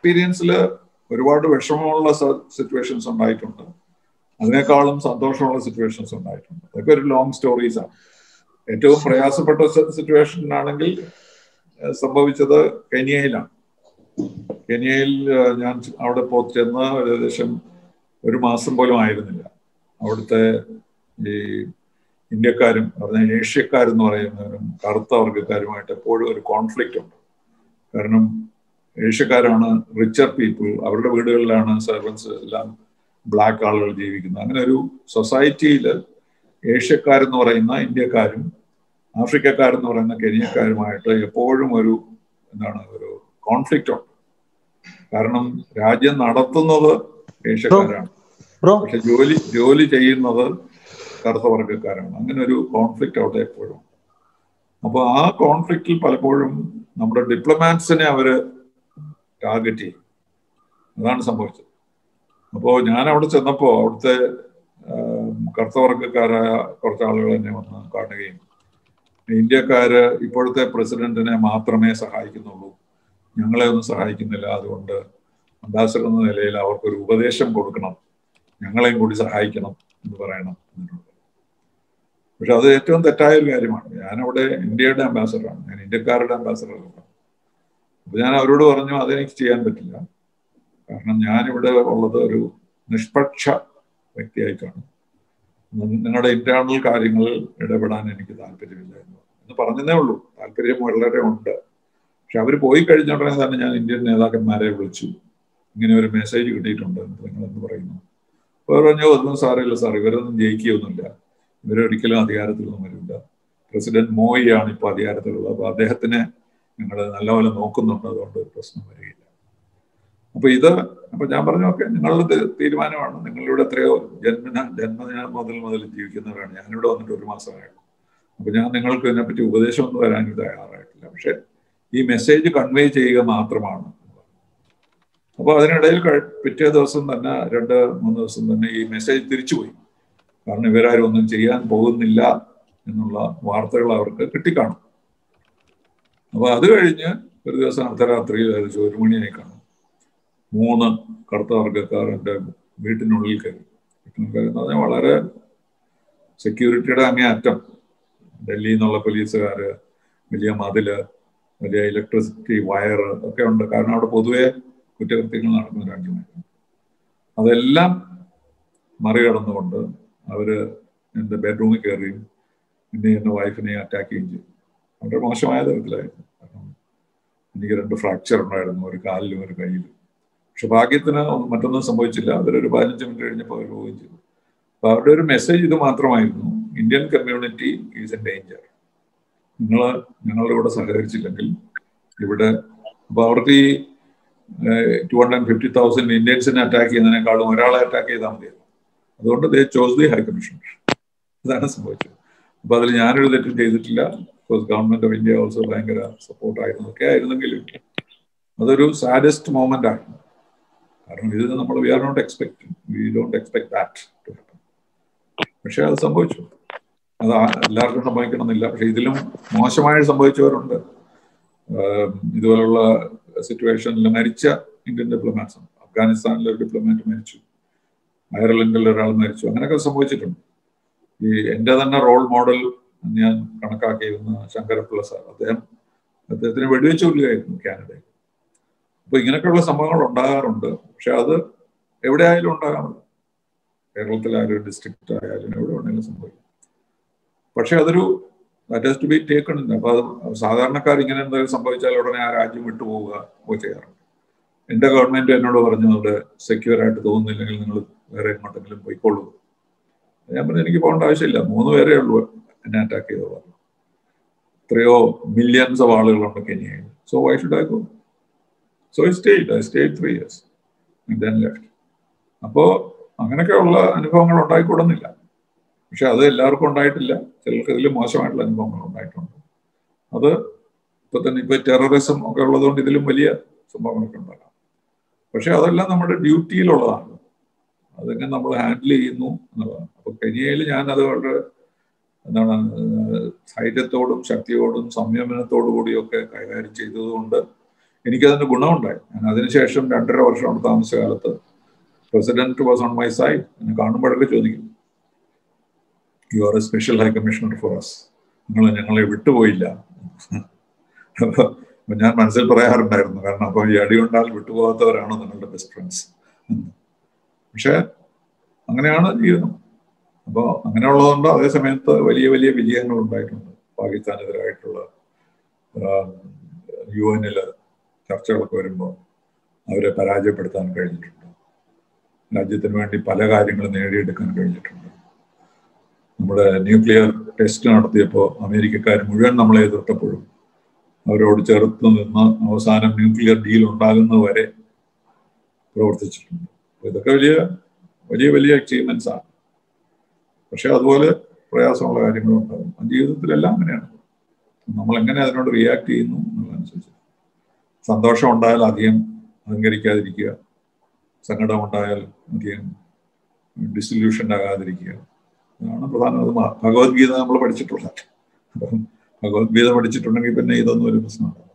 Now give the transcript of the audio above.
എക്സ്പീരിയൻസിൽ ഒരുപാട് വിഷമമുള്ള സിറ്റുവേഷൻസ് ഉണ്ടായിട്ടുണ്ട് അതിനേക്കാളും സന്തോഷമുള്ള സിറ്റുവേഷൻസ് ഉണ്ടായിട്ടുണ്ട് അതൊക്കെ ഒരു ലോങ് സ്റ്റോറീസ് ആണ് ഏറ്റവും പ്രയാസപ്പെട്ട സിറ്റുവേഷൻ ആണെങ്കിൽ ഏഹ് സംഭവിച്ചത് കെനിയയിലാണ് കെനിയയിൽ ഏഹ് ഞാൻ അവിടെ പോ ചെന്ന് ഏകദേശം ഒരു മാസം പോലും ആയിരുന്നില്ല അവിടുത്തെ ഈ ഇന്ത്യക്കാരും പറഞ്ഞ ഏഷ്യക്കാരെന്ന് പറയുന്നവരും കറുത്ത വർഗ്ഗക്കാരുമായിട്ട് എപ്പോഴും ഒരു കോൺഫ്ലിക്റ്റ് ഉണ്ട് കാരണം ഏഷ്യക്കാരാണ് റിച്ചർ പീപ്പിൾ അവരുടെ വീടുകളിലാണ് സെർവൻസ് എല്ലാം ബ്ലാക്ക് ആളുകൾ ജീവിക്കുന്നത് അങ്ങനെ ഒരു സൊസൈറ്റിയിൽ ഏഷ്യക്കാരെന്ന് പറയുന്ന ഇന്ത്യക്കാരും ആഫ്രിക്കക്കാരെന്ന് പറയുന്ന കെനിയക്കാരുമായിട്ട് എപ്പോഴും ഒരു എന്താണ് ഒരു കോൺഫ്ലിക്റ്റ് ഉണ്ട് കാരണം രാജ്യം നടത്തുന്നത് ഏഷ്യക്കാരാണ് ബ്രോ പക്ഷെ ജോലി ജോലി ചെയ്യുന്നത് കറുത്ത വർഗ്ഗക്കാരാണ് അങ്ങനെ ഒരു കോൺഫ്ലിക്റ്റ് അവിടെ എപ്പോഴും അപ്പൊ ആ കോൺഫ്ലിക്റ്റിൽ പലപ്പോഴും നമ്മുടെ ഡിപ്ലോമാറ്റ്സിനെ അവര് ടാർഗറ്റ് ചെയ്യും അതാണ് സംഭവിച്ചത് അപ്പോൾ ഞാൻ അവിടെ ചെന്നപ്പോൾ അവിടുത്തെ ആം, കറുത്ത വർഗ്ഗക്കാരായ കുറച്ച് ആളുകൾ എന്നെ വന്ന് കാണുകയും ഇന്ത്യക്കാര് ഇപ്പോഴത്തെ പ്രസിഡന്റിനെ മാത്രമേ സഹായിക്കുന്നുള്ളൂ ഞങ്ങളെ ഒന്നും സഹായിക്കുന്നില്ല അതുകൊണ്ട് അംബാസഡർ എന്ന നിലയിൽ അവർക്കൊരു ഉപദേശം കൊടുക്കണം ഞങ്ങളെയും കൂടി സഹായിക്കണം എന്ന് പറയണം എന്നുള്ളത് പക്ഷെ അത് ഏറ്റവും തെറ്റായ ഒരു കാര്യമാണ് ഞാനവിടെ ഇന്ത്യയുടെ അംബാസഡറാണ് ഞാൻ ഇന്ത്യക്കാരുടെ അംബാസഡറല്ല അപ്പൊ ഞാൻ അവരോട് പറഞ്ഞു അതെനിക്ക് ചെയ്യാൻ പറ്റില്ല കാരണം ഞാനിവിടെ ഉള്ളത് ഒരു നിഷ്പക്ഷ വ്യക്തിയായിട്ടാണ് നി- നിങ്ങളുടെ ഇന്റേണൽ കാര്യങ്ങളിൽ ഇടപെടാൻ എനിക്ക് താല്പര്യമില്ല എന്ന് പറഞ്ഞു. എന്ന് പറഞ്ഞതേ ഉള്ളൂ താല്പര്യം വളരെ ഉണ്ട് പക്ഷെ അവർ പോയി കഴിഞ്ഞ ഉടനെ തന്നെ ഞാൻ ഇന്ത്യൻ നേതാക്കന്മാരെ വിളിച്ചു ഇങ്ങനെ ഒരു മെസ്സേജ് കിട്ടിയിട്ടുണ്ട് നിങ്ങൾ എന്ന് പറയുന്നു അവർ പറഞ്ഞു ഒന്നും സാറില്ല സാർ ഇവരൊന്നും ജയിക്കുകയൊന്നുമില്ല ഇവരൊരിക്കലും അധികാരത്തിലൊന്നും വരില്ല പ്രസിഡന്റ് മോയി ആണ് ഇപ്പോൾ അധികാരത്തിലുള്ളത് അപ്പൊ അദ്ദേഹത്തിനെ ഞങ്ങൾ നല്ലപോലെ നോക്കുന്നുണ്ട് അതുകൊണ്ട് ഒരു പ്രശ്നം വരികയില്ല അപ്പൊ ഇത് അപ്പൊ ഞാൻ പറഞ്ഞു ഓക്കെ നിങ്ങളുടെ തി- തീരുമാനമാണ് നിങ്ങളിവിടെ എത്രയോ ജന്മന ജന്മദിന മുതൽ മുതൽ ജീവിക്കുന്നവരാണ് ഞാനിവിടെ വന്നിട്ട് ഒരു മാസമായുള്ളൂ അപ്പൊ ഞാൻ നിങ്ങൾക്ക് ഇതിനെപ്പറ്റി ഉപദേശമൊന്നും തരാൻ തയ്യാറായിട്ടില്ല പക്ഷെ ഈ മെസ്സേജ് കൺവേ ചെയ്യുക മാത്രമാണ് അപ്പൊ അതിനിടയിൽ കഴി- പിറ്റേ ദിവസം തന്നെ രണ്ട് മൂന്ന് ദിവസം തന്നെ ഈ മെസ്സേജ് തിരിച്ചുപോയി കാരണം ഇവരാരും ഒന്നും ചെയ്യാൻ പോകുന്നില്ല എന്നുള്ള വാർത്തകൾ അവർക്ക് കിട്ടിക്കാണും അപ്പൊ അത് കഴിഞ്ഞ് ഒരു ദിവസം അർദ്ധരാത്രിയിൽ ഏകദേശം ഒരു മണിയായി കാണും മൂന്ന് കറുത്ത വർഗ്ഗക്കാർ എൻ്റെ വീട്ടിനുള്ളിൽ കയറി വീട്ടിനുള്ളിൽ കയറി എന്ന് പറഞ്ഞാൽ വളരെ സെക്യൂരിറ്റിയുടെ അങ്ങേ അറ്റം ഡൽഹിയിൽ നിന്നുള്ള പോലീസുകാര് വലിയ മതില് വലിയ ഇലക്ട്രിസിറ്റി വയർ ഒക്കെ ഉണ്ട് കാരണം അവിടെ പൊതുവെ കുറ്റകൃത്യങ്ങൾ നടക്കുന്ന രാജ്യമായിരുന്നു അതെല്ലാം മറികടന്നുകൊണ്ട് അവര് എൻ്റെ ബെഡ്റൂമിൽ കയറിയും എന്നെ എൻ്റെ വൈഫിനെ അറ്റാക്ക് ചെയ്യുകയും ചെയ്തു വളരെ മോശമായ തരത്തിലായിരുന്നു കാരണം എനിക്ക് രണ്ട് ഫ്രാക്ചർ ഉണ്ടായിരുന്നു ഒരു കാലിലും ഒരു കയ്യിലും പക്ഷെ ഭാഗ്യത്തിന് ഒന്നും മറ്റൊന്നും സംഭവിച്ചില്ല അവരൊരു പതിനഞ്ച് മിനിറ്റ് കഴിഞ്ഞപ്പോൾ അവർ പോവുകയും ചെയ്തു അപ്പൊ അവരുടെ ഒരു മെസ്സേജ് ഇത് മാത്രമായിരുന്നു Indian community is in danger നിങ്ങൾ ഞങ്ങളുടെ കൂടെ സഹകരിച്ചില്ലെങ്കിൽ ഇവിടെ അപ്പൊ അവർക്ക് ഈ ടു ഹൺഡ്രഡ് ഫിഫ്റ്റി തൗസൻഡ് ഇന്ത്യൻസിനെ അറ്റാക്ക് ചെയ്യുന്നതിനേക്കാളും ഒരാളെ അറ്റാക്ക് ചെയ്താൽ മതിയല്ലോ അതുകൊണ്ട് they chose the high commissioner ഇതാണ് സംഭവിച്ചത് അപ്പൊ അതിൽ ഞാനൊരു തെറ്റും ചെയ്തിട്ടില്ല because government of India also ഭയങ്കര സപ്പോർട്ടായിരുന്നു ഒക്കെ ആയിരുന്നെങ്കിലും അതൊരു സാഡസ്റ്റ് മോമെന്റ് ആയിരുന്നു കാരണം ഇത് നമ്മൾ we are not expect we don't expect that to happen പക്ഷെ അത് സംഭവിച്ചു അത് ആ- എല്ലാവർക്കും സംഭവിക്കണമെന്നില്ല പക്ഷെ ഇതിലും മോശമായി സംഭവിച്ചവരുണ്ട് ആം, ഇതുപോലുള്ള സിറ്റുവേഷനിൽ മരിച്ച ഇന്ത്യൻ ഡിപ്ലോമാറ്റ്സ് ഉണ്ട് അഫ്ഗാനിസ്ഥാനിലെ ഒരു ഡിപ്ലോമാറ്റ് മരിച്ചു അയർലൻഡിൽ ഒരാൾ മരിച്ചു അങ്ങനെയൊക്കെ സംഭവിച്ചിട്ടുണ്ട് ഈ എൻ്റെ തന്നെ റോൾ മോഡൽ ഞാൻ കണക്കാക്കിയിരുന്ന ശങ്കരപ്പിള്ള സാർ അദ്ദേഹം അദ്ദേഹത്തിന് വെടിവെച്ച് കൊല്ലുകയായിരുന്നു കാനഡയിൽ അപ്പൊ ഇങ്ങനെയൊക്കെയുള്ള സംഭവങ്ങൾ ഉണ്ടാകാറുണ്ട് പക്ഷെ അത് എവിടെ ആയാലും ഉണ്ടാകാമല്ലോ കേരളത്തിലായാലും ഡിസ്ട്രിക്റ്റ് ആയാലും എവിടെ വേണമെങ്കിലും സംഭവിക്കും പക്ഷെ അതൊരു that has to be taken അപ്പൊ അത് സാധാരണക്കാർ ഇങ്ങനെ എന്തെങ്കിലും സംഭവിച്ചാൽ ഉടനെ ആ രാജ്യം വിട്ടുപോവുക ഒക്കെ ചെയ്യാറുണ്ട് എന്റെ ഗവൺമെന്റ് എന്നോട് പറഞ്ഞു അവിടെ സെക്യൂർ ആയിട്ട് തോന്നുന്നില്ലെങ്കിൽ നിങ്ങൾ വേറെ എങ്ങോട്ടെങ്കിലും പോയിക്കൊള്ളൂ ഞാൻ പറഞ്ഞു എനിക്ക് പോകേണ്ട ആവശ്യമില്ല മൂന്ന് പേരേ ഉള്ളൂ എന്നെ അറ്റാക്ക് ചെയ്തത് പറഞ്ഞു എത്രയോ മില്യൺസ് ഓഫ് ആളുകളുണ്ട് കെനിയയിൽ so why should I go so I stayed I stayed three years then left അപ്പോ അങ്ങനെയൊക്കെയുള്ള അനുഭവങ്ങൾ ഉണ്ടായിക്കൂടുന്നില്ല പക്ഷെ അത് എല്ലാവർക്കും ഉണ്ടായിട്ടില്ല ചിലർക്ക് ഇതിൽ മോശമായിട്ടുള്ള അനുഭവങ്ങൾ ഉണ്ടായിട്ടുണ്ട് അത് ഇപ്പൊ തന്നെ ഇപ്പൊ ടെററിസം ഒക്കെ ഉള്ളതുകൊണ്ട് ഇതിലും വലിയ സംഭവങ്ങളൊക്കെ ഉണ്ടാകാം പക്ഷെ അതെല്ലാം നമ്മുടെ ഡ്യൂട്ടിയിലുള്ളതാണ് അതെങ്ങനെ നമ്മൾ ഹാൻഡിൽ ചെയ്യുന്നു എന്നുള്ളതാണ് അപ്പൊ കെനിയയിൽ ഞാൻ അത് വളരെ എന്താണ് ധൈര്യത്തോടും ശക്തിയോടും സംയമനത്തോടു കൂടിയൊക്കെ കൈകാര്യം ചെയ്തതുകൊണ്ട് എനിക്കതിന് ഗുണമുണ്ടായി ഞാൻ അതിനുശേഷം രണ്ടര വർഷം അവിടെ താമസിച്ച കാലത്ത് president was on my side എന്നെ കാണുമ്പോഴൊക്കെ ചോദിക്കും you are a special high commissioner for us നിങ്ങൾ ഞങ്ങളെ വിട്ടുപോയില്ല അപ്പൊ ഞാൻ മനസ്സിൽ പറയാറുണ്ടായിരുന്നു കാരണം അപ്പൊ ഈ അടി കൊണ്ടാൽ വിട്ടുപോകാത്തവരാണ് നിങ്ങളുടെ ബെസ്റ്റ് ഫ്രണ്ട്സ് പക്ഷെ അങ്ങനെയാണ് ജീവിതം അപ്പോൾ അങ്ങനെയുള്ളതുകൊണ്ട് അതേ സമയത്ത് വലിയ വലിയ വിജയങ്ങൾ ഉണ്ടായിട്ടുണ്ട് പാകിസ്ഥാനെതിരായിട്ടുള്ള യു എനില് ചർച്ചകളൊക്കെ വരുമ്പോൾ അവരെ പരാജയപ്പെടുത്താൻ കഴിഞ്ഞിട്ടുണ്ട് രാജ്യത്തിന് വേണ്ടി പല കാര്യങ്ങളും നേടിയെടുക്കാൻ കഴിഞ്ഞിട്ടുണ്ട് നമ്മുടെ ന്യൂക്ലിയർ ടെസ്റ്റ് നടത്തിയപ്പോൾ അമേരിക്കക്കാർ മുഴുവൻ നമ്മളെ എതിർത്തപ്പോഴും അവരോട് ചേർത്ത് നിന്ന് അവസാനം ന്യൂക്ലിയർ ഡീൽ ഉണ്ടാകുന്നത് വരെ പ്രവർത്തിച്ചിട്ടുണ്ട് ഇതൊക്കെ വലിയ വലിയ വലിയ അച്ചീവ്മെന്റ്സ് ആണ് പക്ഷെ അതുപോലെ പ്രയാസമുള്ള കാര്യങ്ങളും ഉണ്ടാകും ജീവിതത്തിലെല്ലാം അങ്ങനെയാണ് നമ്മൾ എങ്ങനെ അതിനോട് റിയാക്ട് ചെയ്യുന്നു എന്നുള്ളതനുസരിച്ച് സന്തോഷം ഉണ്ടായാൽ അധികം അഹങ്കരിക്കാതിരിക്കുക സങ്കടം ഉണ്ടായാൽ അധികം ഡിസൊല്യൂഷൻ ആകാതിരിക്കുക ഇതാണ് പ്രധാനത് ഭഗവത്ഗീത നമ്മൾ പഠിച്ചിട്ടുള്ളത് ഭഗവത്ഗീത പഠിച്ചിട്ടുണ്ടെങ്കിൽ പിന്നെ ഇതൊന്നും ഒരു പ്രശ്നമല്ല